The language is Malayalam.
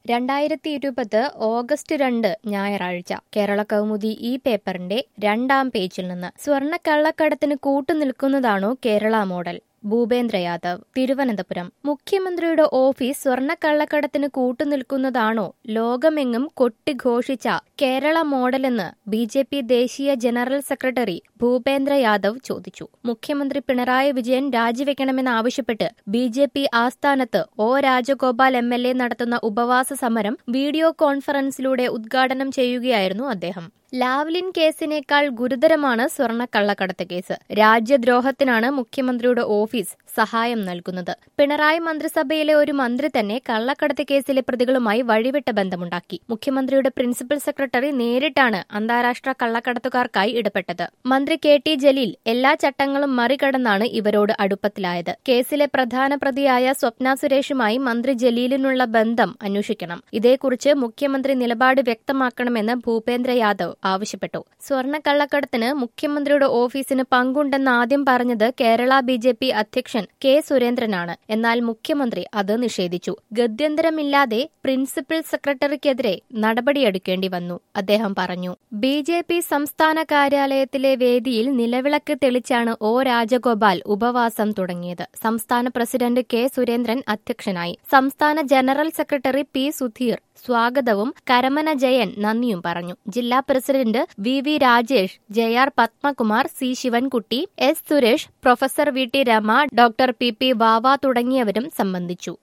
രണ്ടായിരത്തി ഇരുപത് ഓഗസ്റ്റ് രണ്ട് ഞായറാഴ്ച കേരള കൗമുദി ഈ പേപ്പറിന്റെ രണ്ടാം പേജിൽ നിന്ന് സ്വർണ്ണ കള്ളക്കടത്തിന് കൂട്ടുനിൽക്കുന്നതാണോ കേരള മോഡൽ ഭൂപേന്ദ്ര യാദവ് തിരുവനന്തപുരം മുഖ്യമന്ത്രിയുടെ ഓഫീസ് സ്വർണ്ണക്കള്ളക്കടത്തിന് കൂട്ടുനിൽക്കുന്നതാണോ ലോകമെങ്ങും കൊട്ടിഘോഷിച്ച കേരള മോഡലെന്ന് ബി ജെ പി ദേശീയ ജനറൽ സെക്രട്ടറി ഭൂപേന്ദ്ര യാദവ് ചോദിച്ചു മുഖ്യമന്ത്രി പിണറായി വിജയൻ രാജിവെക്കണമെന്നാവശ്യപ്പെട്ട് ബി ജെ പി ആസ്ഥാനത്ത് O Rajagopal M L A നടത്തുന്ന ഉപവാസ സമരം വീഡിയോ കോൺഫറൻസിലൂടെ ഉദ്ഘാടനം ചെയ്യുകയായിരുന്നു അദ്ദേഹം ലാവ്ലിൻ കേസിനേക്കാൾ ഗുരുതരമാണ് സ്വർണ്ണക്കള്ളക്കടത്ത് കേസ് രാജ്യദ്രോഹത്തിനാണ് മുഖ്യമന്ത്രിയുടെ ഓഫീസ് സഹായം നൽകുന്നത് പിണറായി മന്ത്രിസഭയിലെ ഒരു മന്ത്രി തന്നെ കള്ളക്കടത്ത് കേസിലെ പ്രതികളുമായി വഴിവിട്ട ബന്ധമുണ്ടാക്കി മുഖ്യമന്ത്രിയുടെ പ്രിൻസിപ്പൽ സെക്രട്ടറി നേരിട്ടാണ് അന്താരാഷ്ട്ര കള്ളക്കടത്തുകാർക്കായി ഇടപെട്ടത് മന്ത്രി കെ ടി ജലീൽ എല്ലാ ചട്ടങ്ങളും മറികടന്നാണ് ഇവരോട് അടുപ്പത്തിലായത് കേസിലെ പ്രധാന പ്രതിയായ സ്വപ്ന സുരേഷുമായി മന്ത്രി ജലീലിനുള്ള ബന്ധം അന്വേഷിക്കണം ഇതേക്കുറിച്ച് മുഖ്യമന്ത്രി നിലപാട് വ്യക്തമാക്കണമെന്ന് ഭൂപേന്ദ്ര യാദവ് ആവശ്യപ്പെട്ടു സ്വർണ്ണക്കള്ളക്കടത്തിന് മുഖ്യമന്ത്രിയുടെ ഓഫീസിന് പങ്കുണ്ടെന്ന് ആദ്യം പറഞ്ഞത് കേരള ബി ജെ പി അധ്യക്ഷൻ കെ സുരേന്ദ്രനാണ് എന്നാൽ മുഖ്യമന്ത്രി അത് നിഷേധിച്ചു ഗത്യന്തരമില്ലാതെ പ്രിൻസിപ്പൽ സെക്രട്ടറിക്കെതിരെ നടപടിയെടുക്കേണ്ടി വന്നു അദ്ദേഹം പറഞ്ഞു ബി ജെ പി സംസ്ഥാന കാര്യാലയത്തിലെ വേദിയിൽ നിലവിളക്ക് തെളിച്ചാണ് ഒ രാജഗോപാൽ ഉപവാസം തുടങ്ങിയത് സംസ്ഥാന പ്രസിഡന്റ് കെ സുരേന്ദ്രൻ അധ്യക്ഷനായി സംസ്ഥാന ജനറൽ സെക്രട്ടറി പി സുധീർ സ്വാഗതവും കരമന ജയൻ നന്ദിയും പറഞ്ഞു ജില്ലാ president V V Rajesh J R Padmakumar C Sivankutty S Suresh professor V T Rama doctor P P Vava തുടങ്ങിയവരും സംബന്ധിച്ചു